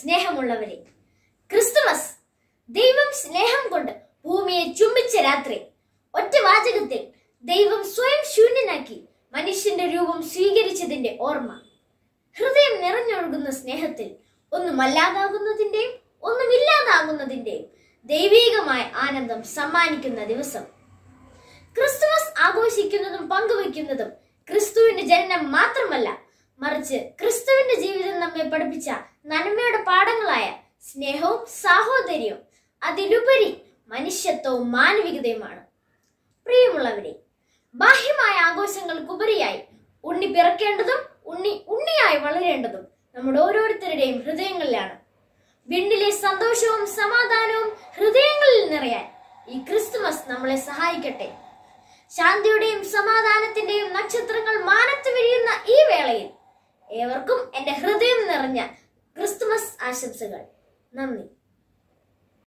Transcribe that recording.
സ്നേഹമുള്ളവരെ ക്രിസ്തുമസ് ദൈവം സ്നേഹം കൊണ്ട് ഭൂമിയെ ചുംബിച്ച രാത്രി ഒറ്റ വാചകത്തിൽ ദൈവം സ്വയം ശൂന്യനാക്കി മനുഷ്യന്റെ രൂപം സ്വീകരിച്ചതിന്റെ ഓർമ്മ ഹൃദയം നിറഞ്ഞൊഴുകുന്ന സ്നേഹത്തിൽ ഒന്നുമല്ലാതാകുന്നതിന്റെയും ഒന്നുമില്ലാതാകുന്നതിന്റെയും ദൈവീകമായ ആനന്ദം സമ്മാനിക്കുന്ന ദിവസം ക്രിസ്തുമസ് ആഘോഷിക്കുന്നതും പങ്കുവയ്ക്കുന്നതും ക്രിസ്തുവിന്റെ ജനനം മാത്രമല്ല മറിച്ച് ക്രിസ്തുവിന്റെ ജീവിതം നമ്മെ പഠിപ്പിച്ച നന്മയുടെ പാഠങ്ങളായ സ്നേഹവും സാഹോദര്യവും അതിലുപരി മനുഷ്യത്വവും മാനവികതയുമാണ് പ്രിയമുള്ളവരെ ബാഹ്യമായ ആഘോഷങ്ങൾക്കുപരിയായി ഉണ്ണി പിറക്കേണ്ടതും ഉണ്ണി ഉണ്ണിയായി വളരേണ്ടതും നമ്മുടെ ഓരോരുത്തരുടെയും ഹൃദയങ്ങളിലാണ് വിണ്ണിലെ സന്തോഷവും സമാധാനവും ഹൃദയങ്ങളിൽ നിറയാൻ ഈ ക്രിസ്തുമസ് നമ്മളെ സഹായിക്കട്ടെ ശാന്തിയുടെയും സമാധാനത്തിന്റെയും നക്ഷത്രങ്ങൾ മാനത്ത് വിരിയുന്ന ഈ വേളയിൽ ഏവർക്കും എന്റെ ഹൃദയം നിറഞ്ഞ ക്രിസ്തുമസ് ആശംസകൾ നന്ദി